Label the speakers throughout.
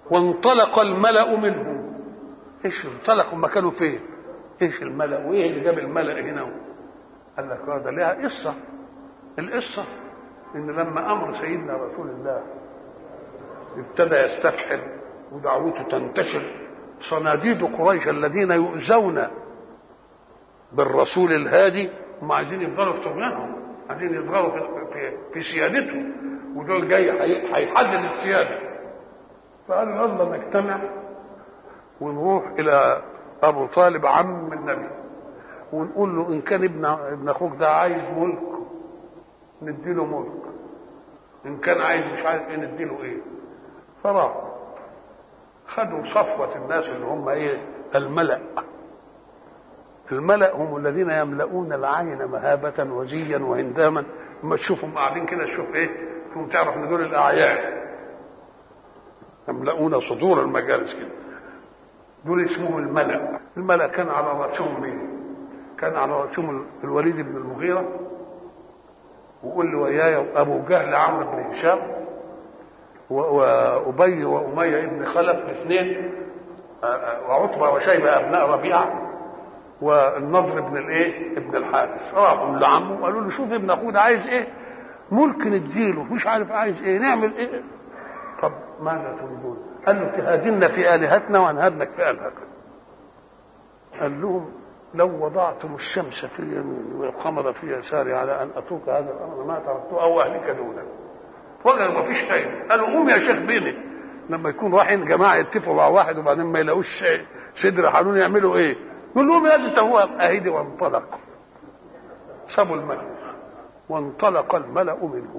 Speaker 1: وانطلق الملأ منهم ايش انطلقوا هم كانوا فين ايش الملأ وايه اللي جاب الملأ هنا قال لك هذا لها قصة القصة ان لما امر سيدنا رسول الله ابتدى يستفحل ودعوته تنتشر صناديد قريش الذين يؤذون بالرسول الهادي هم عايزين يفضلوا في طغيانهم عايزين يفضلوا في, في, في سيادتهم ودول جاي هيحدد السياده فقالوا يلا نجتمع ونروح الى ابو طالب عم النبي ونقول له ان كان ابن ابن اخوك ده عايز ملك نديله ملك ان كان عايز مش عارف ايه نديله ايه فراحوا خدوا صفوة الناس اللي هم ايه الملأ الملأ هم الذين يملؤون العين مهابة وزيا وهنداما لما تشوفهم قاعدين كده تشوف ايه تقوم تعرف ان دول الاعيان يملؤون صدور المجالس كده دول اسمهم الملأ الملأ كان على رأسهم مين كان على رأسهم الوليد بن المغيرة وقول له وياي ابو جهل عمرو بن هشام وابي واميه ابن خلف الاثنين وعتبه وشيبه ابناء ربيعه والنضر ابن الايه ابن الحارث راحوا لعمه وقالوا له شوف ابن اخوه ده عايز ايه ملك نديله مش عارف عايز ايه نعمل ايه طب ماذا تريدون قال له تهادنا في الهتنا وانهدنك في الهتنا قال لهم لو وضعتم الشمس في يميني والقمر في يساري على ان اترك هذا الامر ما تركته او اهلك دونه وجدوا ما فيش شيء قالوا قوم يا شيخ بيني لما يكون رايحين جماعه يتفقوا مع واحد وبعدين ما يلاقوش صدر حنون يعملوا ايه؟ يقول لهم يا انت هو اهدي وانطلق سابوا الملأ وانطلق الملأ منهم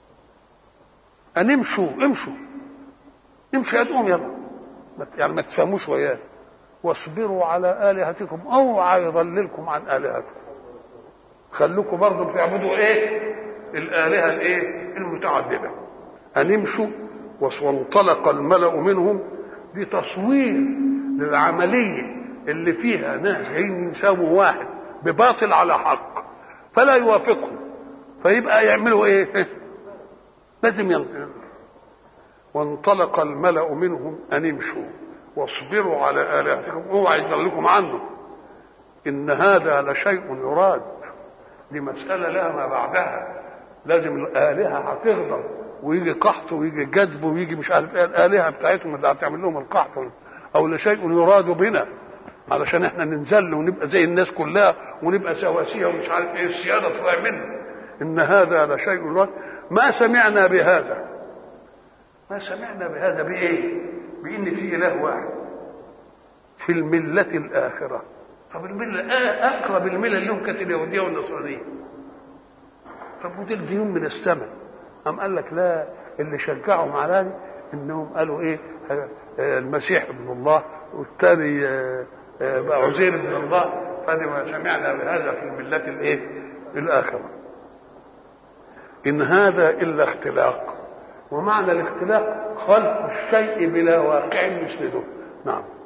Speaker 1: أن امشوا امشوا امشوا ادقوم يلا يعني ما تفهموش وياه واصبروا على آلهتكم اوعى يضللكم عن آلهتكم خلوكم برضه بتعبدوا ايه الآلهة الايه المتعددة أن امشوا وانطلق الملأ منهم دي تصوير للعملية اللي فيها ناس جايين يساووا واحد بباطل على حق فلا يوافقهم فيبقى يعملوا ايه لازم ينطلق وانطلق الملأ منهم أن امشوا واصبروا على آلهتكم اوعى يضلكم عنه إن هذا لشيء يراد دي مسألة لها ما بعدها لازم الآلهة هتغضب ويجي قحط ويجي جذب ويجي مش عارف ايه الآلهة بتاعتهم اللي هتعمل لهم القحط أو لشيء يراد بنا علشان احنا ننزل ونبقى زي الناس كلها ونبقى سواسية ومش عارف ايه السيادة تطلع منا إن هذا لشيء يراد ما سمعنا بهذا ما سمعنا بهذا بإيه؟ بإن في إله واحد في الملة الآخرة طب الملة أقرب الملة اللي هم كانت اليهودية والنصرانية طب ودول ديون من السماء أم قال لك لا اللي شجعهم على دي إنهم قالوا إيه المسيح ابن الله والثاني عزير ابن الله فدي ما سمعنا بهذا في الملة الإيه الآخرة إن هذا إلا اختلاق ومعنى الاختلاق خلق الشيء بلا واقع يسنده نعم